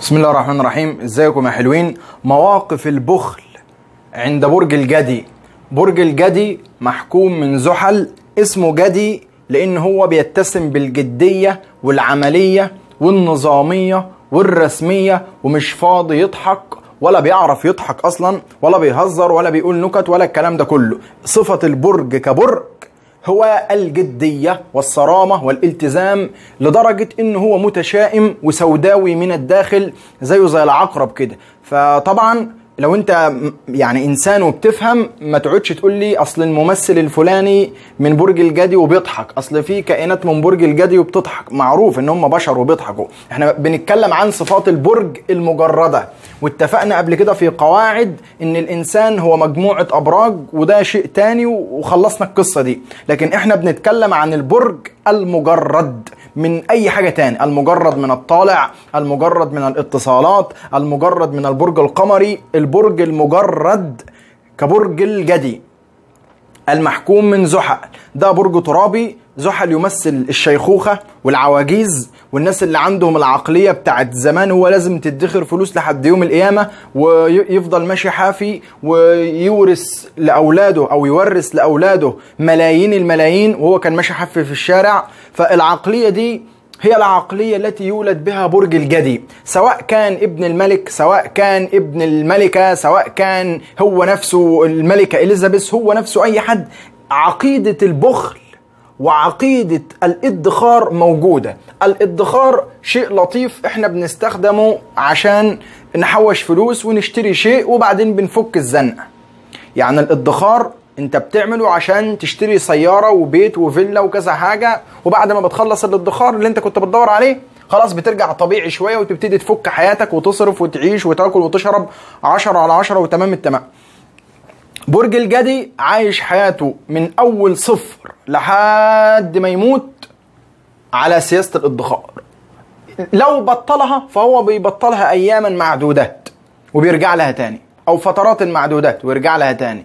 بسم الله الرحمن الرحيم ازيكم يا حلوين مواقف البخل عند برج الجدي برج الجدي محكوم من زحل اسمه جدي لان هو بيتسم بالجدية والعملية والنظامية والرسمية ومش فاضي يضحك ولا بيعرف يضحك اصلا ولا بيهزر ولا بيقول نكت ولا الكلام ده كله صفة البرج كبرج هو الجدية والصرامة والالتزام لدرجة ان هو متشائم وسوداوي من الداخل زيه زي العقرب كده فطبعا لو انت يعني انسان وبتفهم ما تقعدش تقول لي اصل الممثل الفلاني من برج الجدي وبيضحك اصل في كائنات من برج الجدي وبتضحك معروف ان هم بشر وبيضحكوا احنا بنتكلم عن صفات البرج المجرده واتفقنا قبل كده في قواعد ان الانسان هو مجموعه ابراج وده شيء تاني وخلصنا القصه دي لكن احنا بنتكلم عن البرج المجرد من اي حاجه تاني المجرد من الطالع المجرد من الاتصالات المجرد من البرج القمري البرج المجرد كبرج الجدي المحكوم من زحل ده برج ترابي زحل يمثل الشيخوخة والعواجيز والناس اللي عندهم العقلية بتاعت زمان هو لازم تدخر فلوس لحد يوم القيامة ويفضل ماشي حافي ويورث لأولاده أو يورث لأولاده ملايين الملايين وهو كان ماشي حافي في الشارع فالعقلية دي هي العقلية التي يولد بها برج الجدي سواء كان ابن الملك سواء كان ابن الملكة سواء كان هو نفسه الملكة إليزابيث هو نفسه أي حد عقيدة البخل وعقيدة الادخار موجودة الادخار شيء لطيف احنا بنستخدمه عشان نحوش فلوس ونشتري شيء وبعدين بنفك الزنقة يعني الادخار انت بتعمله عشان تشتري سيارة وبيت وفيلا وكذا حاجة وبعد ما بتخلص الادخار اللي انت كنت بتدور عليه خلاص بترجع طبيعي شوية وتبتدي تفك حياتك وتصرف وتعيش وتاكل وتشرب عشرة على عشرة وتمام التمام برج الجدي عايش حياته من اول صفر لحد ما يموت على سياسة الادخار لو بطلها فهو بيبطلها اياما معدودات وبيرجع لها تاني او فترات معدودات ويرجع لها تاني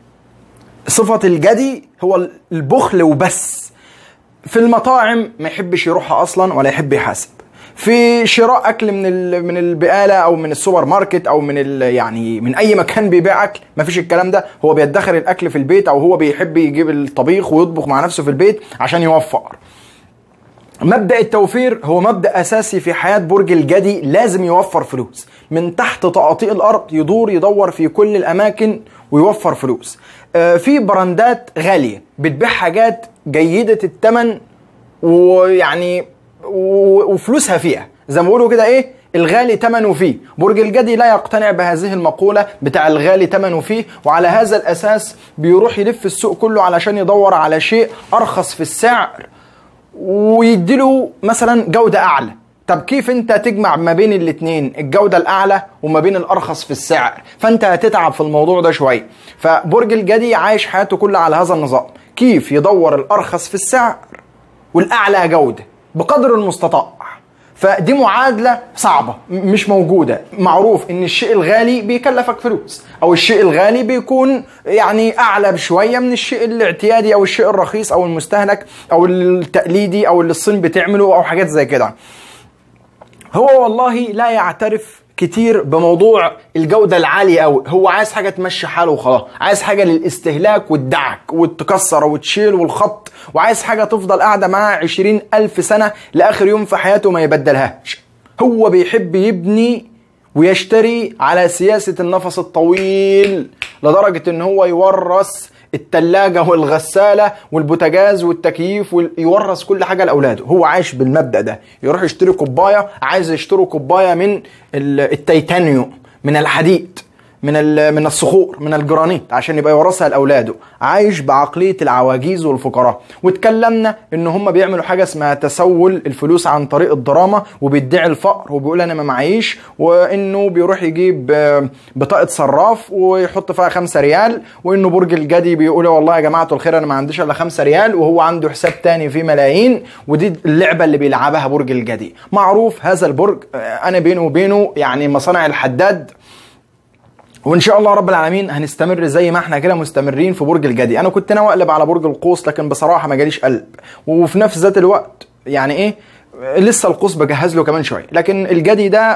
صفة الجدي هو البخل وبس في المطاعم ما يحبش يروحها اصلا ولا يحب يحاسب في شراء اكل من من البقاله او من السوبر ماركت او من يعني من اي مكان بيبيع اكل ما فيش الكلام ده هو بيدخر الاكل في البيت او هو بيحب يجيب الطبيخ ويطبخ مع نفسه في البيت عشان يوفر مبدا التوفير هو مبدا اساسي في حياه برج الجدي لازم يوفر فلوس من تحت تقاطيع الارض يدور يدور في كل الاماكن ويوفر فلوس في براندات غاليه بتبيع حاجات جيده الثمن ويعني وفلوسها فيها زي ما بيقولوا كده ايه الغالي ثمنه فيه برج الجدي لا يقتنع بهذه المقولة بتاع الغالي ثمنه فيه وعلى هذا الأساس بيروح يلف السوق كله علشان يدور على شيء أرخص في السعر ويديله مثلا جودة أعلى طب كيف انت تجمع ما بين الاتنين الجودة الأعلى وما بين الأرخص في السعر فانت هتتعب في الموضوع ده شوية فبرج الجدي عايش حياته كلها على هذا النظام كيف يدور الأرخص في السعر والأعلى جودة بقدر المستطاع فدي معادله صعبه مش موجوده معروف ان الشيء الغالي بيكلفك فلوس او الشيء الغالي بيكون يعني اعلى بشويه من الشيء الاعتيادي او الشيء الرخيص او المستهلك او التقليدي او اللي الصين بتعمله او حاجات زي كده هو والله لا يعترف كتير بموضوع الجودة العالية أوي هو عايز حاجة تمشي حاله وخلاص عايز حاجة للاستهلاك والدعك وتكسر وتشيل والخط وعايز حاجة تفضل قاعدة معاه عشرين ألف سنة لآخر يوم في حياته ما يبدلهاش هو بيحب يبني ويشتري على سياسة النفس الطويل لدرجة ان هو يورث التلاجة والغسالة والبوتاجاز والتكييف ويورث كل حاجة لأولاده هو عايش بالمبدأ ده يروح يشتري كوباية عايز يشتروا كوباية من التيتانيوم من الحديد من من الصخور من الجرانيت عشان يبقى يورثها لاولاده عايش بعقليه العواجيز والفقراء واتكلمنا ان هم بيعملوا حاجه اسمها تسول الفلوس عن طريق الدراما وبيدعي الفقر وبيقول انا ما معيش وانه بيروح يجيب بطاقه صراف ويحط فيها خمسة ريال وانه برج الجدي بيقول والله يا جماعه الخير انا ما عنديش الا خمسة ريال وهو عنده حساب تاني فيه ملايين ودي اللعبه اللي بيلعبها برج الجدي معروف هذا البرج انا بينه وبينه يعني مصانع الحداد وان شاء الله رب العالمين هنستمر زي ما احنا كده مستمرين في برج الجدي انا كنت ناوي اقلب على برج القوس لكن بصراحه ما جاليش قلب وفي نفس ذات الوقت يعني ايه لسه القوس بجهز له كمان شويه لكن الجدي ده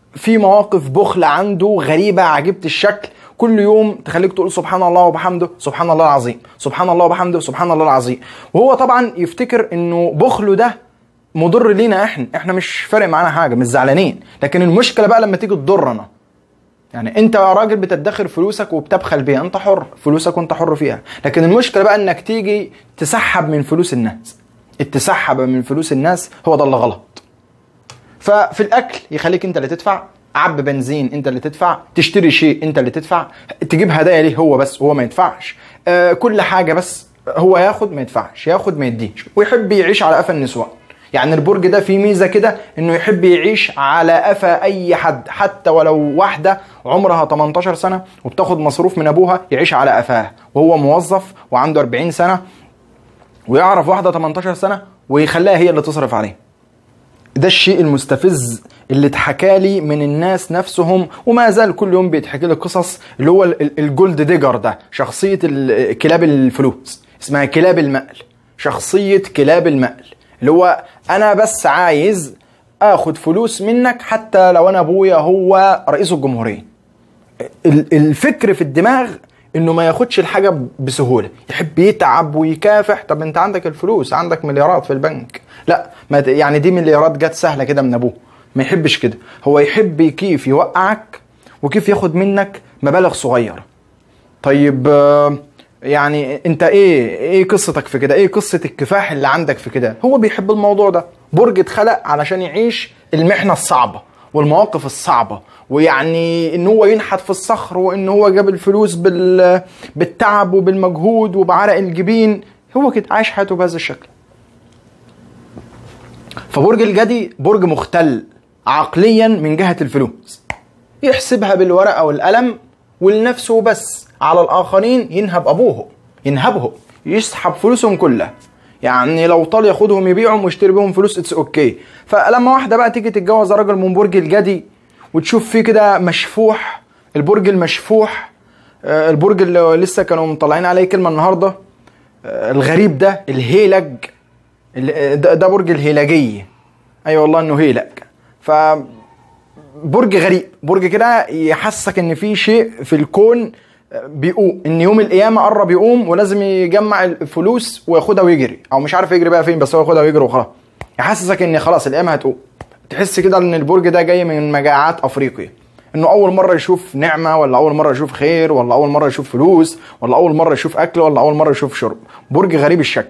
في مواقف بخل عنده غريبه عجيبه الشكل كل يوم تخليك تقول سبحان الله وبحمده سبحان الله العظيم سبحان الله وبحمده سبحان الله العظيم وهو طبعا يفتكر انه بخله ده مضر لينا احنا احنا مش فارق معانا حاجه مش زعلانين لكن المشكله بقى لما تيجي تضرنا يعني انت يا راجل بتدخر فلوسك وبتبخل بيها انت حر فلوسك وانت حر فيها لكن المشكله بقى انك تيجي تسحب من فلوس الناس التسحب من فلوس الناس هو ده اللي غلط ففي الاكل يخليك انت اللي تدفع عب بنزين انت اللي تدفع تشتري شيء انت اللي تدفع تجيب هدايا ليه هو بس هو ما يدفعش آه كل حاجه بس هو ياخد ما يدفعش ياخد ما يديش ويحب يعيش على قفا النسوان يعني البرج ده فيه ميزه كده انه يحب يعيش على قفا اي حد حتى ولو واحده عمرها 18 سنه وبتاخد مصروف من ابوها يعيش على قفاها وهو موظف وعنده 40 سنه ويعرف واحده 18 سنه ويخليها هي اللي تصرف عليه ده الشيء المستفز اللي اتحكى لي من الناس نفسهم وما زال كل يوم بيتحكي لي قصص اللي هو ال- الجولد ديجر ده شخصيه ال- كلاب الفلوس اسمها كلاب المقل شخصيه كلاب المقل اللي هو انا بس عايز اخد فلوس منك حتى لو انا ابويا هو رئيس الجمهوريه ال- الفكر في الدماغ انه ما ياخدش الحاجه بسهوله يحب يتعب ويكافح طب انت عندك الفلوس عندك مليارات في البنك لا ما ت- يعني دي مليارات جت سهله كده من ابوه ما يحبش كده هو يحب كيف يوقعك وكيف ياخد منك مبالغ صغيره طيب آه، يعني انت ايه ايه قصتك في كده ايه قصه الكفاح اللي عندك في كده هو بيحب الموضوع ده برج اتخلق علشان يعيش المحنه الصعبه والمواقف الصعبه ويعني ان هو ينحت في الصخر وان هو جاب الفلوس بال بالتعب وبالمجهود وبعرق الجبين هو كده عايش حياته بهذا الشكل فبرج الجدي برج مختل عقليا من جهه الفلوس يحسبها بالورقه والقلم ولنفسه بس على الاخرين ينهب ابوه ينهبهم يسحب فلوسهم كلها يعني لو طال ياخدهم يبيعهم ويشتري بيهم فلوس اتس اوكي فلما واحده بقى تيجي تتجوز راجل من برج الجدي وتشوف فيه كده مشفوح البرج المشفوح آه، البرج اللي لسه كانوا مطلعين عليه كلمه النهارده آه، الغريب ده الهيلج ال- ده ده برج الهيلجيه ايوه والله انه هيلج ف برج غريب برج كده يحسسك ان في شيء في الكون بيقوم ان يوم القيامه قرب يقوم ولازم يجمع الفلوس وياخدها ويجري او مش عارف يجري بقى فين بس هو ياخدها ويجري وخلاص يحسسك ان خلاص القيامه هتقوم تحس كده ان البرج ده جاي من مجاعات افريقيا انه اول مره يشوف نعمه ولا اول مره يشوف خير ولا اول مره يشوف فلوس ولا اول مره يشوف اكل ولا اول مره يشوف شرب برج غريب الشكل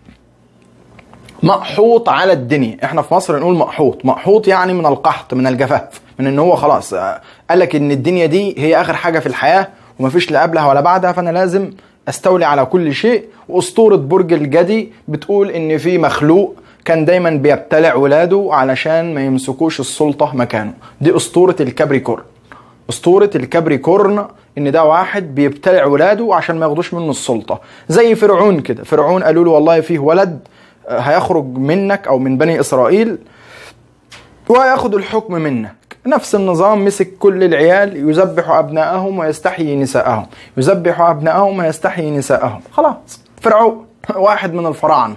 مقحوط على الدنيا احنا في مصر نقول مقحوط مقحوط يعني من القحط من الجفاف من ان هو خلاص آه، قالك ان الدنيا دي هي اخر حاجه في الحياه ومفيش لا قبلها ولا بعدها فانا لازم استولي على كل شيء واسطوره برج الجدي بتقول ان في مخلوق كان دايما بيبتلع ولاده علشان ما يمسكوش السلطه مكانه دي اسطوره الكابريكورن اسطوره الكابريكورن ان ده واحد بيبتلع ولاده عشان ما ياخدوش منه السلطه زي فرعون كده فرعون قالوا له والله فيه ولد آه، هيخرج منك او من بني اسرائيل وياخد الحكم منك نفس النظام مسك كل العيال يذبح ابنائهم ويستحيي نساءهم يذبح ابنائهم ويستحيي نساءهم خلاص فرعون واحد من الفراعنه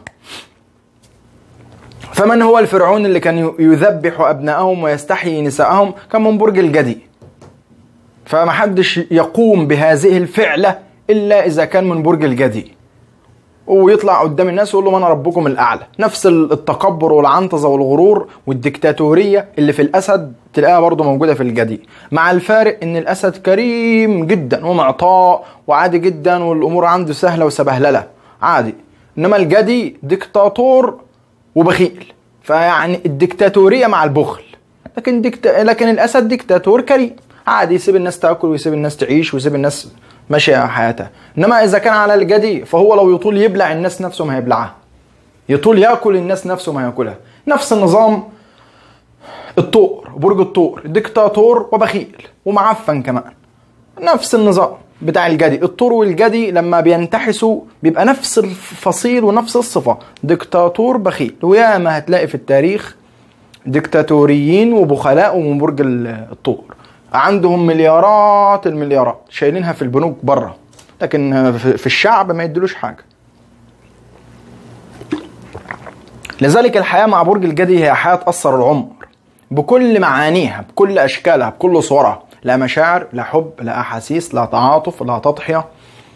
فمن هو الفرعون اللي كان يذبح ابنائهم ويستحيي نساءهم كان من برج الجدي فمحدش يقوم بهذه الفعلة إلا إذا كان من برج الجدي ويطلع قدام الناس ويقول لهم أنا ربكم الأعلى نفس التكبر والعنطزة والغرور والديكتاتورية اللي في الأسد تلاقيها برضه موجودة في الجدي مع الفارق إن الأسد كريم جدا ومعطاء وعادي جدا والأمور عنده سهلة وسبهللة عادي إنما الجدي ديكتاتور وبخيل فيعني الديكتاتورية مع البخل لكن ديكت... لكن الاسد ديكتاتور كريم عادي يسيب الناس تاكل ويسيب الناس تعيش ويسيب الناس ماشيه حياتها انما اذا كان على الجدي فهو لو يطول يبلع الناس نفسه ما هيبلعها يطول ياكل الناس نفسه ما ياكلها نفس النظام الطور برج الطور ديكتاتور وبخيل ومعفن كمان نفس النظام بتاع الجدي الطور والجدي لما بينتحسوا بيبقى نفس الفصيل ونفس الصفة ديكتاتور بخيل وياما هتلاقي في التاريخ ديكتاتوريين وبخلاء ومن برج ال- الطور عندهم مليارات المليارات شايلينها في البنوك بره لكن في في الشعب ما يدلوش حاجه لذلك الحياه مع برج الجدي هي حياه تاثر العمر بكل معانيها بكل اشكالها بكل صورها لا مشاعر لا حب لا احاسيس لا تعاطف لا تضحيه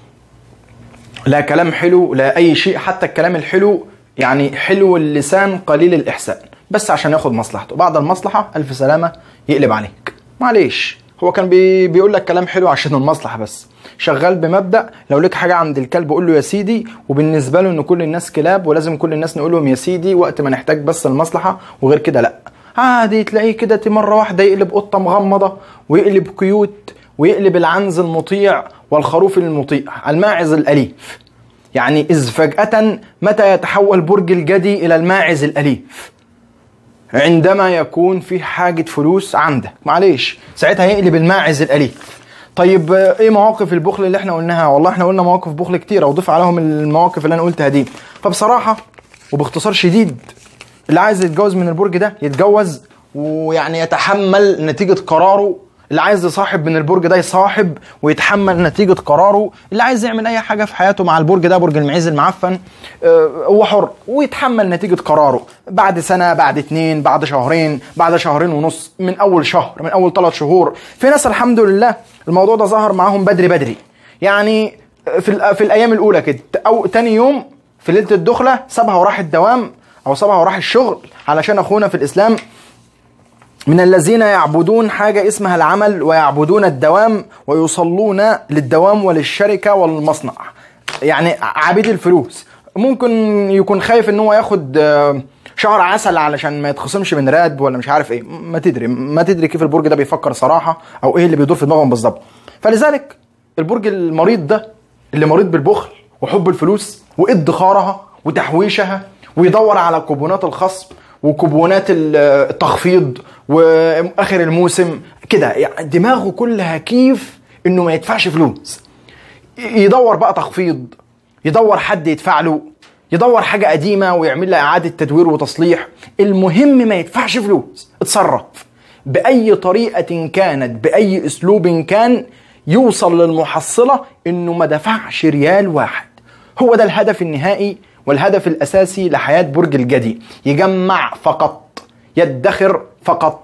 لا كلام حلو لا اي شيء حتى الكلام الحلو يعني حلو اللسان قليل الاحسان بس عشان ياخد مصلحته بعد المصلحه الف سلامه يقلب عليك معلش هو كان بي بيقول لك كلام حلو عشان المصلحه بس شغال بمبدا لو لك حاجه عند الكلب قول له يا سيدي وبالنسبه له ان كل الناس كلاب ولازم كل الناس نقول لهم يا سيدي وقت ما نحتاج بس المصلحه وغير كده لا عادي تلاقيه كده مره واحده يقلب قطه مغمضه ويقلب كيوت ويقلب العنز المطيع والخروف المطيع الماعز الاليف يعني اذ فجاه متى يتحول برج الجدي الى الماعز الاليف عندما يكون في حاجة فلوس عندك معلش ساعتها يقلب الماعز الأليف طيب آه، ايه مواقف البخل اللي احنا قلناها والله احنا قلنا مواقف بخل كتير اضيف عليهم المواقف اللي انا قلتها دي فبصراحة وباختصار شديد اللي عايز يتجوز من البرج ده يتجوز ويعني يتحمل نتيجة قراره اللي عايز يصاحب من البرج ده يصاحب ويتحمل نتيجة قراره اللي عايز يعمل أي حاجة في حياته مع البرج ده برج المعيز المعفن آه، هو حر ويتحمل نتيجة قراره بعد سنة بعد اتنين بعد شهرين بعد شهرين ونص من أول شهر من أول ثلاث شهور في ناس الحمد لله الموضوع ده ظهر معاهم بدري بدري يعني في, الأ- في الأيام الأولى كده أو تاني يوم في ليلة الدخلة سابها وراح الدوام أو سابها وراح الشغل علشان أخونا في الإسلام من الذين يعبدون حاجة اسمها العمل ويعبدون الدوام ويصلون للدوام وللشركة والمصنع يعني عبيد الفلوس ممكن يكون خايف ان هو ياخد آه، شهر عسل علشان ما يتخصمش من راتب ولا مش عارف ايه ما تدري ما تدري كيف البرج ده بيفكر صراحة او ايه اللي بيدور في دماغهم بالظبط فلذلك البرج المريض ده اللي مريض بالبخل وحب الفلوس وادخارها وتحويشها ويدور على كوبونات الخصم وكوبونات ال- التخفيض واخر الموسم كده يعني دماغه كلها كيف انه ما يدفعش فلوس يدور بقى تخفيض يدور حد يدفع له يدور حاجة قديمة ويعمل لها إعادة تدوير وتصليح المهم ما يدفعش فلوس اتصرف بأي طريقة كانت بأي أسلوب كان يوصل للمحصلة إنه ما دفعش ريال واحد هو ده الهدف النهائي والهدف الأساسي لحياة برج الجدي يجمع فقط يدخر فقط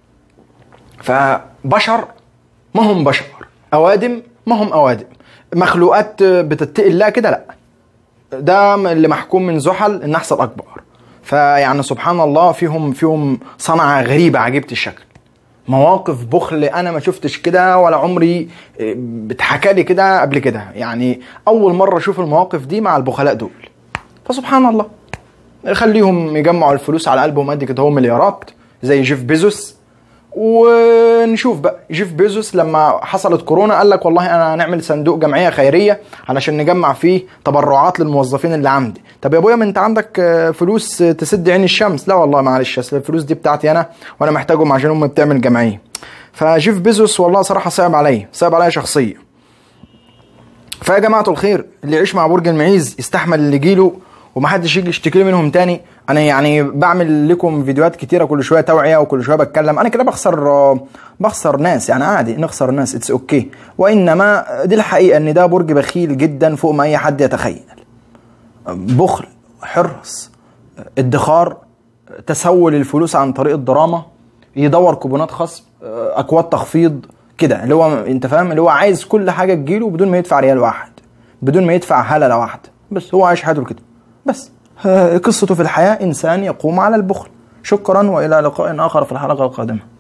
فبشر ما هم بشر اوادم ما هم اوادم مخلوقات بتتقي الله كده لا ده اللي محكوم من زحل النحس الاكبر فيعني سبحان الله فيهم فيهم صنعه غريبه عجيبه الشكل مواقف بخل انا ما شفتش كده ولا عمري بتحكى لي كده قبل كده يعني اول مره اشوف المواقف دي مع البخلاء دول فسبحان الله خليهم يجمعوا الفلوس على قلبهم قد كده هو مليارات زي جيف بيزوس ونشوف بقى جيف بيزوس لما حصلت كورونا قال لك والله انا هنعمل صندوق جمعيه خيريه علشان نجمع فيه تبرعات للموظفين اللي عندي طب يا ابويا ما انت عندك آه، فلوس تسد عين الشمس لا والله معلش اصل الفلوس دي بتاعتي انا وانا محتاجهم عشان امي بتعمل جمعيه فجيف بيزوس والله صراحه صعب عليا صعب عليا شخصيا فيا جماعه الخير اللي يعيش مع برج المعيز يستحمل اللي يجيله ومحدش يجي يشتكي لي منهم تاني انا يعني بعمل لكم فيديوهات كتيره كل شويه توعيه وكل شويه بتكلم انا كده بخسر بخسر ناس يعني عادي نخسر ناس اتس اوكي okay. وانما دي الحقيقه ان ده برج بخيل جدا فوق ما اي حد يتخيل بخل حرص ادخار تسول الفلوس عن طريق الدراما يدور كوبونات خصم اكواد تخفيض كده اللي هو انت فاهم اللي هو عايز كل حاجه تجيله بدون ما يدفع ريال واحد بدون ما يدفع هلله واحده بس هو عايش حياته كده بس آه، قصته في الحياه انسان يقوم على البخل شكرا والى لقاء اخر في الحلقه القادمه